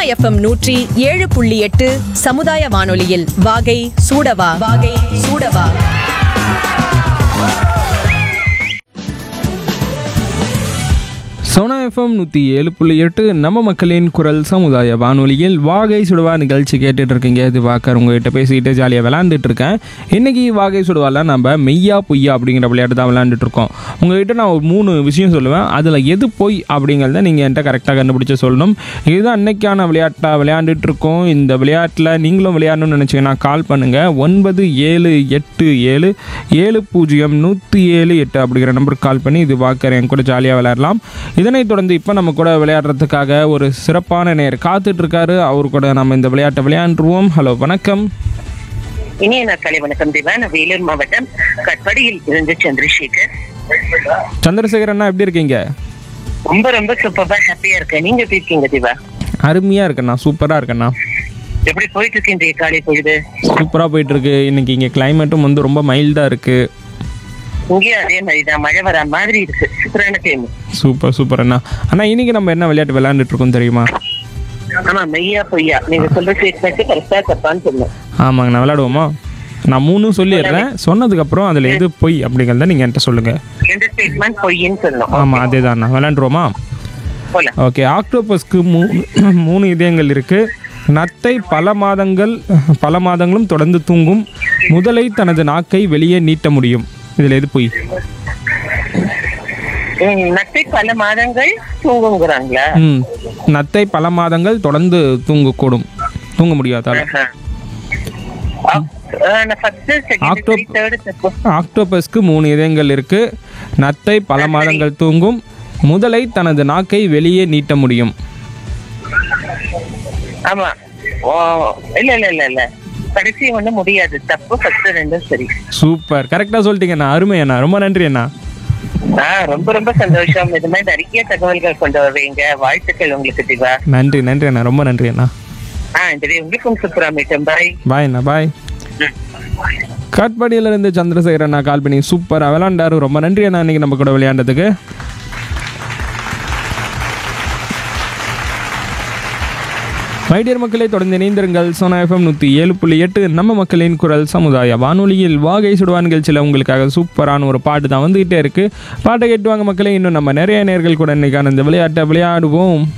FM நூற்றி ஏழு புள்ளி எட்டு சமுதாய வானொலியில் வாகை சூடவா வாகை சூடவா சோனா எஃப்எம் நூற்றி ஏழு புள்ளி எட்டு நம்ம மக்களின் குரல் சமுதாய வானொலியில் வாகை சுடுவா நிகழ்ச்சி கேட்டுட்டு இருக்கீங்க இது வாக்கர் உங்ககிட்ட பேசிக்கிட்டு ஜாலியாக விளாண்டுட்டு இருக்கேன் இன்னைக்கு வாகை சுடுவால நம்ம மெய்யா பொய்யா அப்படிங்கிற விளையாட்டு தான் விளையாண்டுட்டு இருக்கோம் உங்ககிட்ட நான் ஒரு மூணு விஷயம் சொல்லுவேன் அதில் எது பொய் அப்படிங்கிறத நீங்கள் என்கிட்ட கரெக்டாக கண்டுபிடிச்சு சொல்லணும் இதுதான் அன்னைக்கான விளையாட்டாக விளையாண்டுட்டு இருக்கோம் இந்த விளையாட்டில் நீங்களும் விளையாடணும்னு நினச்சிங்கன்னா கால் பண்ணுங்கள் ஒன்பது ஏழு எட்டு ஏழு ஏழு பூஜ்ஜியம் நூற்றி ஏழு எட்டு அப்படிங்கிற நம்பருக்கு கால் பண்ணி இது வாக்கர் என் கூட ஜாலியாக விளையாடலாம் இதனைத் தொடர்ந்து இப்போ நம்ம கூட விளையாடுறதுக்காக ஒரு சிறப்பான நேர் காத்துட்டு இருக்காரு அவர் கூட நம்ம இந்த விளையாட்டை விளையாண்டுருவோம் ஹலோ வணக்கம் இனிய நாட்காலை வணக்கம் திவா நான் வேலூர் மாவட்டம் கட்படியில் இருந்து சந்திரசேகர் சந்திரசேகர் அண்ணா எப்படி இருக்கீங்க ரொம்ப ரொம்ப சூப்பரா ஹாப்பியா இருக்கேன் நீங்க எப்படி இருக்கீங்க திவா அருமையாக இருக்கண்ணா சூப்பராக இருக்கண்ணா எப்படி போயிட்டு இருக்கு இன்றைய காலை பொழுது சூப்பராக போயிட்டு இருக்கு இன்னைக்கு இங்கே கிளைமேட்டும் வந்து ரொம்ப மைல்டாக இருக்கு இங்கேயும் அதே மாதிரிதான் மழை வரா மாதிரி இருக்கு சூப்பரான டைம் சூப்பர் சூப்பர் அண்ணா அண்ணா இன்னைக்கு நம்ம என்ன விளையாட்டு விளையாண்டுட்டு இருக்கோம் தெரியுமா ஆமா மெய்யா பொய்யா நீங்க சொல்ற ஸ்டேட்மெண்ட் கரெக்டா தப்பான்னு சொல்லுங்க ஆமாங்க நான் விளையாடுவோமா நான் மூணும் சொல்லிடுறேன் சொன்னதுக்கப்புறம் அதில் எது பொய் அப்படிங்கிறத நீங்கள் என்கிட்ட சொல்லுங்கள் எந்த ஸ்டேட்மெண்ட் பொய்ன்னு சொல்லணும் ஆமாம் அதே தான் விளையாண்டுருவோமா போல ஓகே ஆக்டோபஸ்க்கு மூ மூணு இதயங்கள் இருக்கு நத்தை பல மாதங்கள் பல மாதங்களும் தொடர்ந்து தூங்கும் முதலை தனது நாக்கை வெளியே நீட்ட முடியும் இதில் எது பொய் நட்டை பல மாதங்கள் தூங்குங்கிறாங்களா ம் நத்தை பல மாதங்கள் தொடர்ந்து தூங்கக்கூடும் தூங்க முடியாதால ஆஹா. ஆ, நான் ஃபர்ஸ்ட் செகண்ட் Octop- தேர்ட் தப்பு ஆக்டோபஸ்க்கு மூணு இதயங்கள் இருக்கு நத்தை பல மாதங்கள் தூங்கும் முதலை தனது நாக்கை வெளியே நீட்ட முடியும் ஆமா ஓ இல்ல இல்ல இல்ல இல்ல கடைசி ஒண்ணு முடியாது தப்பு ஃபர்ஸ்ட் ரெண்டும் சரி சூப்பர் கரெக்டாக சொல்லிட்டீங்கண்ணா அருமை அண்ணா ரொம்ப நன்றி அண்ணா ஆ ரொம்ப ரொம்ப சந்தோஷம் இது மாதிரி நிறைய தகவல்கள் கொண்டு வருவீங்க வாழ்த்துக்கள் உங்களுக்கு திவா நன்றி நன்றி அண்ணா ரொம்ப நன்றி அண்ணா ஆ இந்த உங்களுக்கும் சுப்புரா மீட்டம் பாய் பாய் அண்ணா பாய் காட்பாடியில இருந்து சந்திரசேகர் அண்ணா கால் பண்ணி சூப்பராக விளாண்டாரு ரொம்ப நன்றி அண்ணா இன்னைக்கு நம்ம கூட விளையாண்டதுக்கு மைடியர் மக்களை தொடர்ந்து இணைந்திருங்கள் சோனா எஃப்எம் நூற்றி ஏழு புள்ளி எட்டு நம்ம மக்களின் குரல் சமுதாய வானொலியில் வாகை சுடுவா நிகழ்ச்சியில் உங்களுக்காக சூப்பரான ஒரு பாட்டு தான் வந்துகிட்டே இருக்கு பாட்டை கேட்டுவாங்க மக்களே இன்னும் நம்ம நிறைய நேர்கள் கூட இன்னைக்கான இந்த விளையாட்டை விளையாடுவோம்